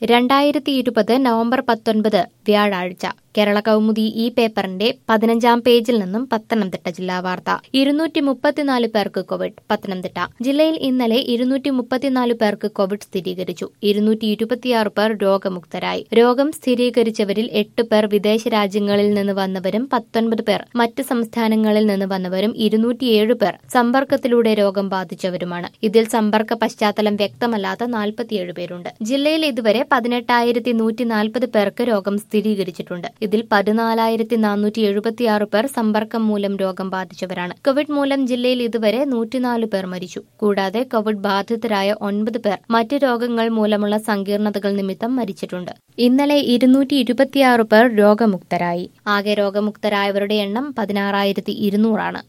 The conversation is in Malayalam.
രണ്ടായിരത്തി ഇരുപത് നവംബർ പത്തൊൻപത് വ്യാഴാഴ്ച കേരള കൗമുദി ഈ പേപ്പറിന്റെ പതിനഞ്ചാം പേജിൽ നിന്നും പത്തനംതിട്ട ജില്ലാ വാർത്ത ഇരുന്നൂറ്റി മുപ്പത്തിനാല് പേർക്ക് കോവിഡ് പത്തനംതിട്ട ജില്ലയിൽ ഇന്നലെ ഇരുന്നൂറ്റി മുപ്പത്തിനാല് പേർക്ക് കോവിഡ് സ്ഥിരീകരിച്ചു ഇരുന്നൂറ്റി ഇരുപത്തിയാറ് പേർ രോഗമുക്തരായി രോഗം സ്ഥിരീകരിച്ചവരിൽ എട്ട് പേർ വിദേശ രാജ്യങ്ങളിൽ നിന്ന് വന്നവരും പത്തൊൻപത് പേർ മറ്റ് സംസ്ഥാനങ്ങളിൽ നിന്ന് വന്നവരും ഇരുന്നൂറ്റിയേഴ് പേർ സമ്പർക്കത്തിലൂടെ രോഗം ബാധിച്ചവരുമാണ് ഇതിൽ സമ്പർക്ക പശ്ചാത്തലം വ്യക്തമല്ലാത്ത നാൽപ്പത്തിയേഴ് പേരുണ്ട് ജില്ലയിൽ ഇതുവരെ പതിനെട്ടായിരത്തി നൂറ്റി നാൽപ്പത് പേർക്ക് രോഗം സ്ഥിരീകരിച്ചിട്ടുണ്ട് ഇതിൽ പതിനാലായിരത്തി നാനൂറ്റി എഴുപത്തിയാറ് പേർ സമ്പർക്കം മൂലം രോഗം ബാധിച്ചവരാണ് കോവിഡ് മൂലം ജില്ലയിൽ ഇതുവരെ നൂറ്റിനാല് പേർ മരിച്ചു കൂടാതെ കോവിഡ് ബാധിതരായ ഒൻപത് പേർ മറ്റ് രോഗങ്ങൾ മൂലമുള്ള സങ്കീർണതകൾ നിമിത്തം മരിച്ചിട്ടുണ്ട് ഇന്നലെ ഇരുന്നൂറ്റി ഇരുപത്തിയാറ് പേർ രോഗമുക്തരായി ആകെ രോഗമുക്തരായവരുടെ എണ്ണം പതിനാറായിരത്തി ഇരുന്നൂറാണ്